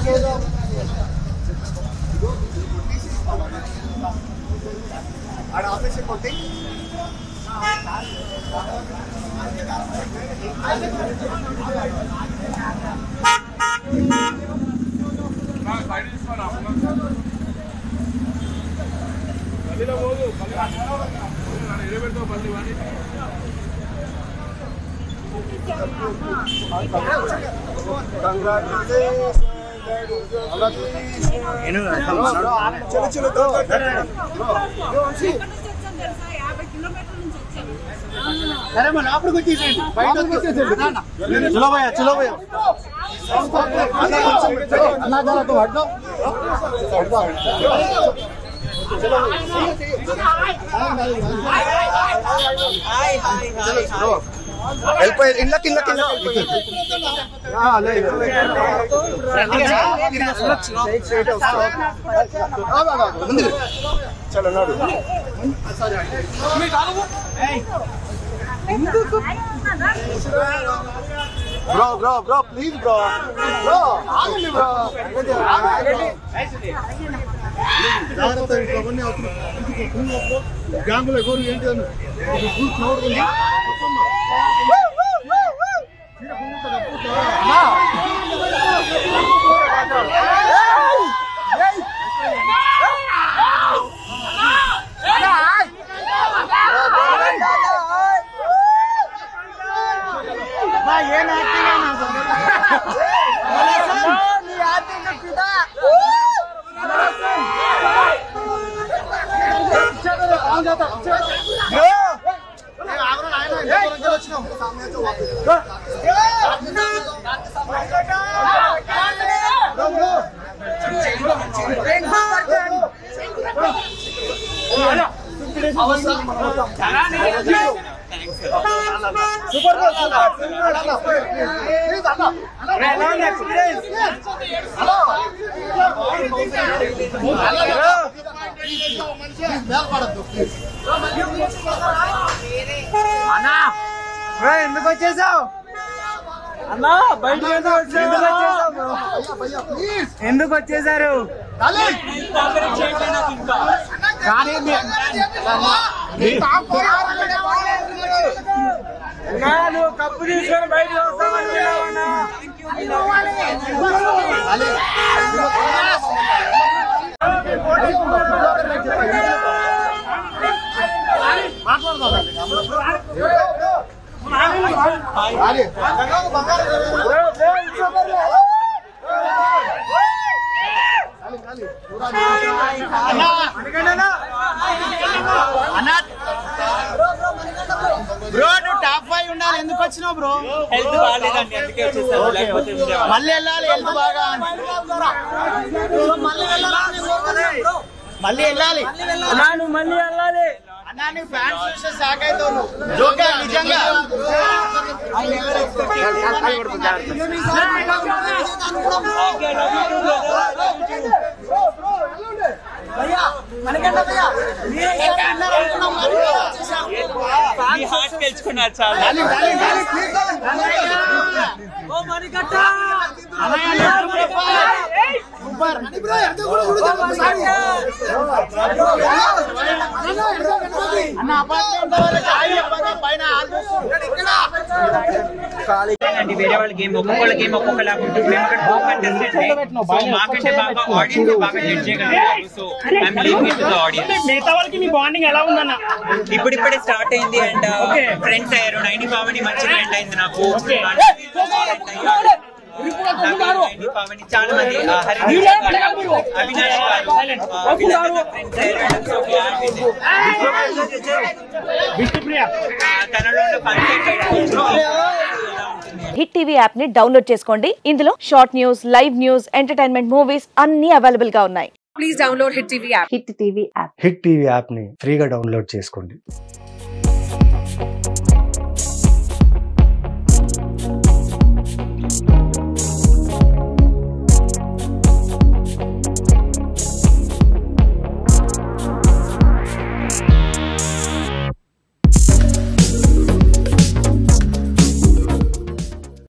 ఆడ ఆఫీస్ కొట్టి చలో చలో దో, దో, దో. ఎక్కడి నుంచి వచ్చాం తెలుసా యాభై కిలోమీటర్ల నుంచి వచ్చాం సరే మరి లోపలికి వచ్చేసేయండి బయటకు వచ్చేసేయండి చలో భయ్యా చలో భయ్యా అన్నా జరా తు హట్ जाओ हट जाओ వెళ్ళిపోయి ఇళ్ళకి ఇళ్ళకి ఇళ్ళకి చలో నాడు bro bro bro please bro bro ఆగండి బ్రో జాగ్రత్త ఇవన్నీ గ్యాంగులో ఎవరు ఏంటి అని ఇది చూసి నోడుతుంది ఎందుకు వచ్చేసావు అన్నా బయట ఎందుకు వచ్చేసావు ఎందుకు వచ్చేసారు నువ్వు కప్పు తీసుకొని బయట వస్తామన్నా బ్రో నువ్వు టాప్ ఫైవ్ ఉండాలి ఎందుకు వచ్చినావు బ్రో హెల్త్ బాగాలేదండి అందుకే వచ్చేసాను లేకపోతే ఉండేవాడిని. మళ్ళీ వెళ్ళాలి హెల్త్ బాగా మళ్ళీ వెళ్ళాలి అన్నా, నువ్వు మళ్ళీ వెళ్ళాలి అన్నా నీ ఫ్యాన్స్ చూస్తే షాక్ అవుతావు నువ్వు జోకా నిజంగా మీ హార్ట్ గెలుచుకున్నారు చాలా అన్న అపార్ట్మెంట్ వాళ్ళకి హాయ్ చెప్పండి పైన ఆల్ అండి వేరే వాళ్ళ గేమ్ ఒక్కొక్కళ్ళ గేమ్ ఒక్కొక్కలాగా ఉంటుంది మేము అక్కడ టూ కంటెస్టెంట్ సో మాకంటే బాగా ఆడియన్స్ బాగా జడ్జ్ చేయగలుగుతారు so I'm leaving it to the audience మిగతా వాళ్ళకి మీ బాండింగ్ ఎలా ఉందన్న ఇప్పుడిప్పుడే స్టార్ట్ అయింది అండ్ ఫ్రెండ్స్ అయ్యారు నైని పావని మంచి ఫ్రెండ్ అయింది నాకు నైని పావని చాలా మంది ఆ, హరిణి గారు, అవినాష్ గారు ఆ, వీళ్ళందరూ నా friends అయ్యారు and I'm so glad with it. Vishnupriya ఆ, తనలో ఉన్న ఫన్ హిట్ టీవీ యాప్ ని డౌన్లోడ్ చేసుకోండి ఇందులో short news live news entertainment movies అన్ని అవైలబుల్ గా ఉన్నాయి హిట్ టీవీ యాప్ని ఫ్రీగా డౌన్లోడ్ చేసుకోండి